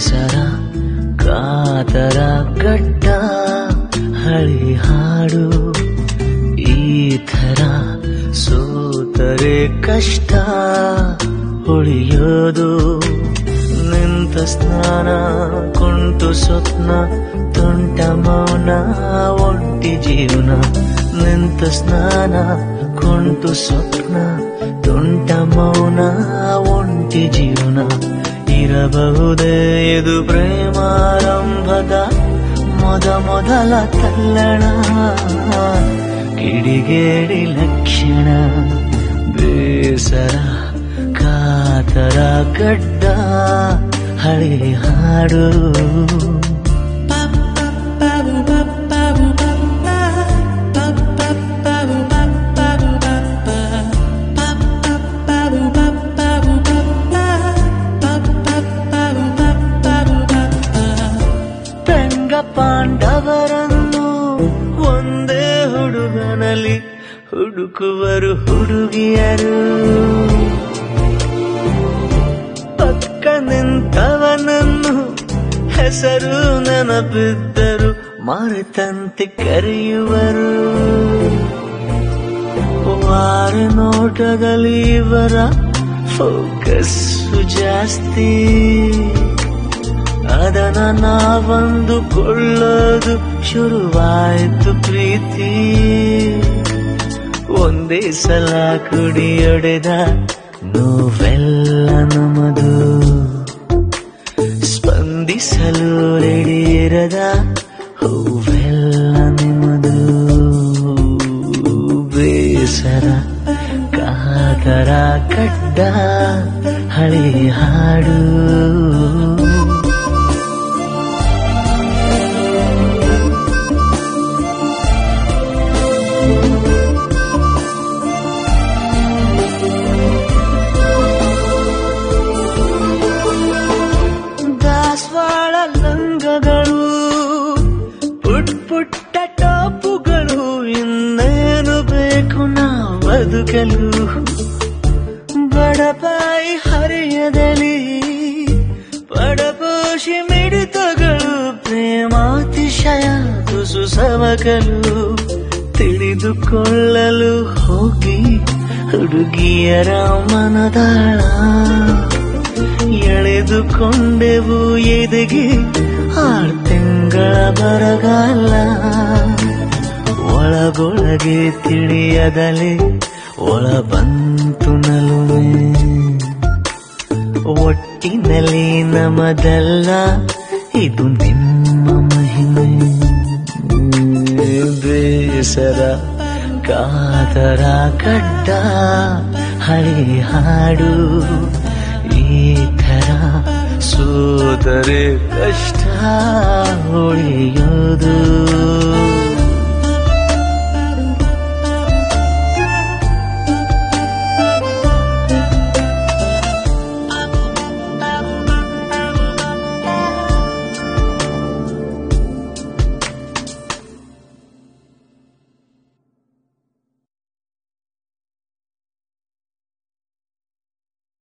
ಬೇಸರ ಕಾತರ ಗಡ್ಡ ಹಳಿ ಹಾಡು ಈ ಥರ ಸೋತರೆ ಕಷ್ಟ ಉಳಿಯೋದು ನಿಂತ ಸ್ನಾನ ಕುಂಟು ಸ್ವಪ್ನ ತುಂಟ ಮೌನ ಒಂಟಿ ಜೀವನ ನಿಂತ ಸ್ನಾನ ಕುಂಟು ಸ್ವಪ್ನ ತುಂಟ ಮೌನ ಒಂಟಿ ಜೀವನ ಇರಬಹುದೇ ಇದು ಪ್ರೇಮಾರಂಭದ ಮೊದ ಮೊದಲ ತಲ್ಲಣ ಕಿಡಿಗೇಡಿ ಲಕ್ಷಣ ಬೇಸರ ಕಾತರ ಗಡ್ಡ ಹಳಿ ಹಾಡು ರಂಗ ಪಾಂಡವರನ್ನು ಒಂದೇ ಹುಡುಗನಲ್ಲಿ ಹುಡುಕುವರು ಹುಡುಗಿಯರು ಪಕ್ಕ ನಿಂತವನನ್ನು ಹೆಸರು ನೆನಪಿದ್ದರು ಮರೆತಂತೆ ಕರೆಯುವರು ವಾರ ನೋಟದಲ್ಲಿ ಇವರ ಫೋಕಸ್ ಜಾಸ್ತಿ ಅದನ ನಾವಂದುಕೊಳ್ಳೋದು ಶುರುವಾಯಿತು ಪ್ರೀತಿ ಒಂದೇ ಸಲ ಕುಡಿಯೊಡೆದ ನೋವೆಲ್ಲ ನಮದು ಸ್ಪಂದಿಸಲು ರೆಡಿಯಿರದ ಹೂವೆಲ್ಲ ನಿಮ್ಮದು ಬೇಸರ ಕಾತರ ಕಡ್ಡ ಹಳಿ ಹಾಡು ದಾಸವಾಳ ಲಂಗಗಳು ಪುಟ್ ಪುಟ್ಟ ಟಾಪುಗಳು ಇನ್ನೇನು ಬೇಕು ನಾವು ಬದುಕಲು ಬಡಪಾಯಿ ಹರಿಯದಲ್ಲಿ ಪಡಪೋಷಿ ಮಿಡಿತಗಳು ಪ್ರೇಮಾತಿಶಯ ತುಸು ಸವಕಲು ತಿಳಿದುಕೊಳ್ಳಲು ಹೋಗಿ ಹುಡುಗಿಯರ ಮನದಾಳ ಎಳೆದುಕೊಂಡೆವು ಎದೆಗೆ ಆರು ತಿಂಗಳ ಬರಗಾಲ ಒಳಗೊಳಗೆ ತಿಳಿಯದಲೆ ಒಳ ಬಂತು ನಲುಮೆ ಒಟ್ಟಿನಲ್ಲಿ ನಮದಲ್ಲ ಇದು ನಿಮ್ಮ ಮಹಿಮೆ ಬೇಸರ ಕಾತರ ಕಡ್ಡ ಹಳಿ ಹಾಡು ಈ ಥರ ಸೋದರೆ ಕಷ್ಟ ಉಳಿಯೋದು